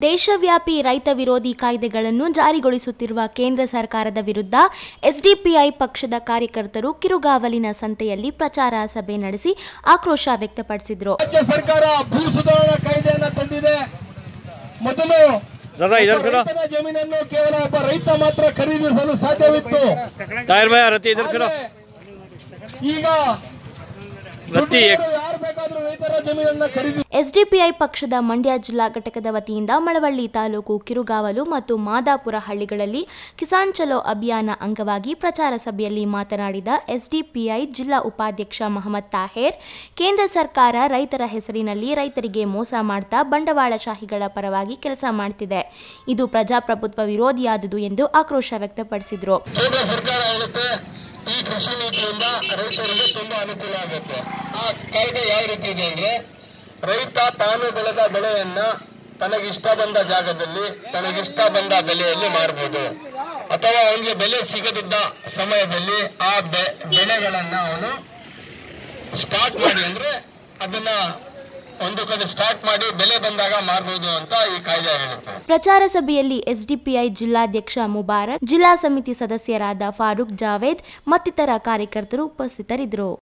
ದೇಶವ್ಯಾಪಿ ರೈತ ವಿರೋಧಿ ಕಾಯ್ದೆಗಳನ್ನು ಜಾರಿಗೊಳಿಸುತ್ತಿರುವ ಕೇಂದ್ರ ಸರ್ಕಾರದ ವಿರುದ್ಧ ಎಸ್ಡಿಪಿಐ ಪಕ್ಷದ ಕಾರ್ಯಕರ್ತರು ಕಿರುಗಾವಲಿನ ಸಂತೆಯಲ್ಲಿ ಪ್ರಚಾರ ಸಭೆ ನಡೆಸಿ ಆಕ್ರೋಶ ವ್ಯಕ್ತಪಡಿಸಿದರು ರಾಜ್ಯ ಸರ್ಕಾರ ಭೂ ಸುಧಾರಣಾ ಕಾಯ್ದೆಯನ್ನ ತಂದಿದೆ ಮೊದಲು ಜರಾ ಇದರ್ ಒಬ್ಬ ಕರೋ ರೈತನ ಜಮೀನನ್ನು ಕೇವಲ ಒಬ್ಬ ರೈತ ಮಾತ್ರ ಖರೀದಿಸಲು ಸಾಧ್ಯವಿತ್ತು ತಾಹಿರ್ ಭಾई रति इधर करो ಆದ್ರೆ ಈಗ ರತ್ತಿ ದುಡ್ಡಿರೋರು ಯಾರು ಬೇಕಾದ್ರೂ ರೈತರ ಜಮೀನನ್ನ ಖರೀದಿ ಎಸ್ಡಿಪಿಐ ಪಕ್ಷದ ಮಂಡ್ಯ ಜಿಲ್ಲಾ ಘಟಕದ ವತಿಯಿಂದ ಮಳವಳ್ಳಿ ತಾಲೂಕು ಕಿರುಗಾವಲು ಮತ್ತು ಮಾದಾಪುರ ಹಳ್ಳಿಗಳಲ್ಲಿ ಕಿಸಾನ್ ಚಲೋ ಅಭಿಯಾನ ಅಂಗವಾಗಿ ಪ್ರಚಾರ ಸಭೆಯಲ್ಲಿ ಮಾತನಾಡಿದ ಎಸ್ಡಿಪಿಐ ಜಿಲ್ಲಾ ಉಪಾಧ್ಯಕ್ಷ ಮಹಮ್ಮದ್ ತಾಹೇರ್ ಕೇಂದ್ರ ಸರ್ಕಾರ ರೈತರ ಹೆಸರಿನಲ್ಲಿ ರೈತರಿಗೆ ಮೋಸ ಮಾಡ್ತಾ ಬಂಡವಾಳಶಾಹಿಗಳ ಪರವಾಗಿ ಕೆಲಸ ಮಾಡ್ತಿದೆ ಇದು ಪ್ರಜಾಪ್ರಭುತ್ವ ವಿರೋಧಿಯಾದುದು ಎಂದು ಆಕ್ರೋಶ ವ್ಯಕ್ತಪಡಿಸಿದರು ಕೇಂದ್ರ ಸರ್ಕಾರ ಹೇಳುತ್ತೆ ಈ ಕೃಷಿ ನೀತಿಯಿಂದ ರೈತರಿಗೆ ತುಂಬಾ ಅನುಕೂಲ ಆಗುತ್ತೆ ಆ ಕಾಯ್ದೆ ಯಾವ ರೀತಿ ಇದೆ ಅಂದ್ರೆ ರೈತ ತಾನು ಬೆಳೆದ ಬೆಳೆಯನ್ನ ತನಗಿಷ್ಟ ಬಂದ ಜಾಗದಲ್ಲಿ ತನಗಿಷ್ಟ ಬಂದ ಬೆಲೆಯಲ್ಲಿ ಮಾರಬಹುದು ಅಥವಾ ಅವನಿಗೆ ಬೆಲೆ ಸಿಗದಿದ್ದ ಸಮಯದಲ್ಲಿ ಆ ಬೆ- ಬೆಳೆಗಳನ್ನ ಅವನು ಸ್ಟಾರ್ಟ್ ಮಾಡಿ ಅಂದ್ರೆ ಅದನ್ನ ಒಂದು ಕಡೆ ಸ್ಟಾರ್ಟ್ ಮಾಡಿ ಬೆಲೆ ಬಂದಾಗ ಮಾರಬಹುದು ಅಂತ ಈ ಕಾಯ್ದೆ ಹೇಳುತ್ತೆ ಪ್ರಚಾರ ಸಭೆಯಲ್ಲಿ ಎಸ್ಡಿಪಿಐ ಜಿಲ್ಲಾಧ್ಯಕ್ಷ ಮುಬಾರಕ್ ಜಿಲ್ಲಾ ಸಮಿತಿ ಸದಸ್ಯರಾದ ಫಾರೂಕ್ ಜಾವೇದ್ ಮತ್ತಿತರ ಕಾರ್ಯಕರ್ತರು ಉಪಸ್ಥಿತರಿದ್ದರು